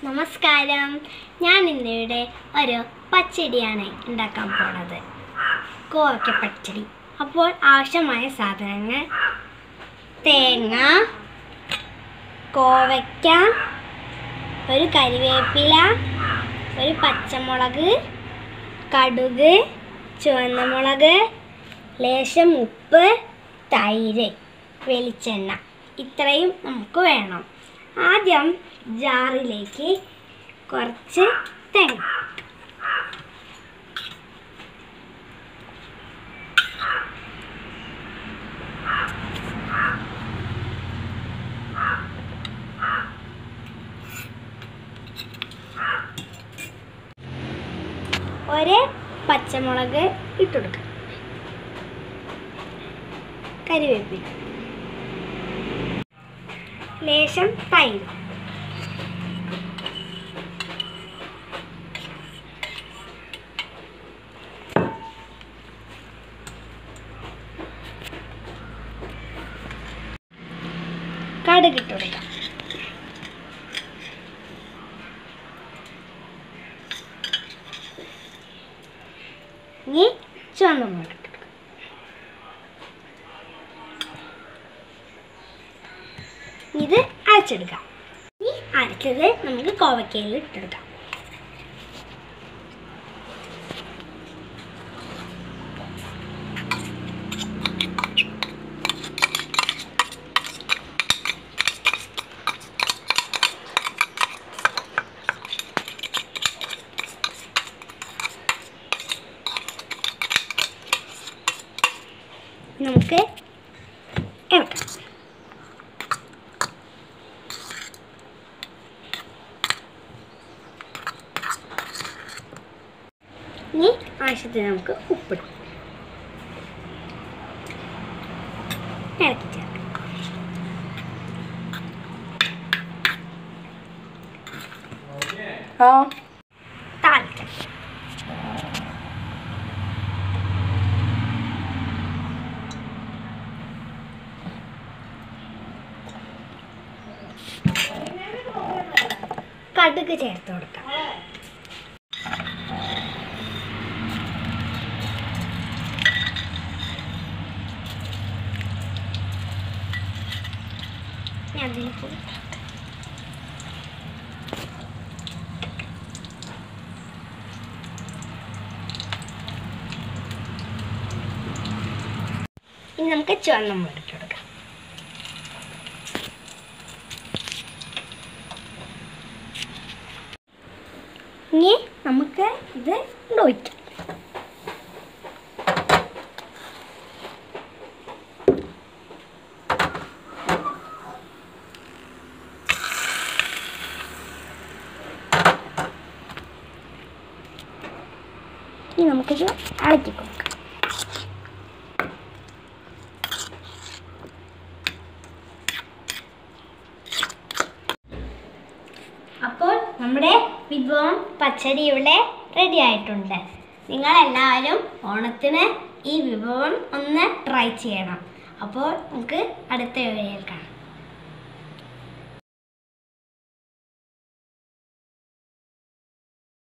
നമസ്കാരം ഞാൻ ഇന്നിവിടെ ഒരു പച്ചടിയാണ് ഉണ്ടാക്കാൻ പോണത് കോവയ്ക്ക പച്ചടി അപ്പോൾ ആവശ്യമായ സാധനങ്ങൾ തേങ്ങ കോവയ്ക്ക ഒരു കരിവേപ്പില ഒരു പച്ചമുളക് കടുക് ചുവന്ന മുളക് ലേശം ഉപ്പ് തൈര് വെളിച്ചെണ്ണ ഇത്രയും നമുക്ക് വേണം ആദ്യം ജാറിലേക്ക് കുറച്ച് തേങ്ങ ഒരു പച്ചമുളക് ഇട്ടുകൊടുക്കുക കരിവേപ്പില ലേശം തൈര് കടുക് ഇട്ട് കൊടുക്കാം ഇനി ചുവന്ന മുളക് ഇട്ട് കൊടുക്കാം ഇത് അരച്ചെടുക്കാം ഇനി അരച്ചത് നമുക്ക് കോവയ്ക്കയിൽ ഇട്ടെടുക്കാം നമുക്ക് ഇറക്കാം ഇനി ആവശ്യത്തിന് നമുക്ക് ഉപ്പിടാം ഇറക്കി ചേർക്കാം ആ താളിക്കാം കടുക് ചേർത്ത് കൊടുക്കാം ഞാൻ അതിലേക്ക് ഇനി നമുക്ക് ചുവന്ന മുളക് ഇട്ട് കൊടുക്കാം ഇനി നമുക്ക് ഇത് ഒഴിക്കാം ഇനി നമുക്കിത് അടക്കി കൊടുക്കാം അപ്പോൾ നമ്മുടെ വിഭവം പച്ചടി ഇവിടെ റെഡി ആയിട്ടുണ്ട് നിങ്ങളെല്ലാവരും ഓണത്തിന് ഈ വിഭവം ഒന്ന് ട്രൈ ചെയ്യണം അപ്പോൾ നമുക്ക് അടുത്ത വീഡിയോയിൽ കാണാം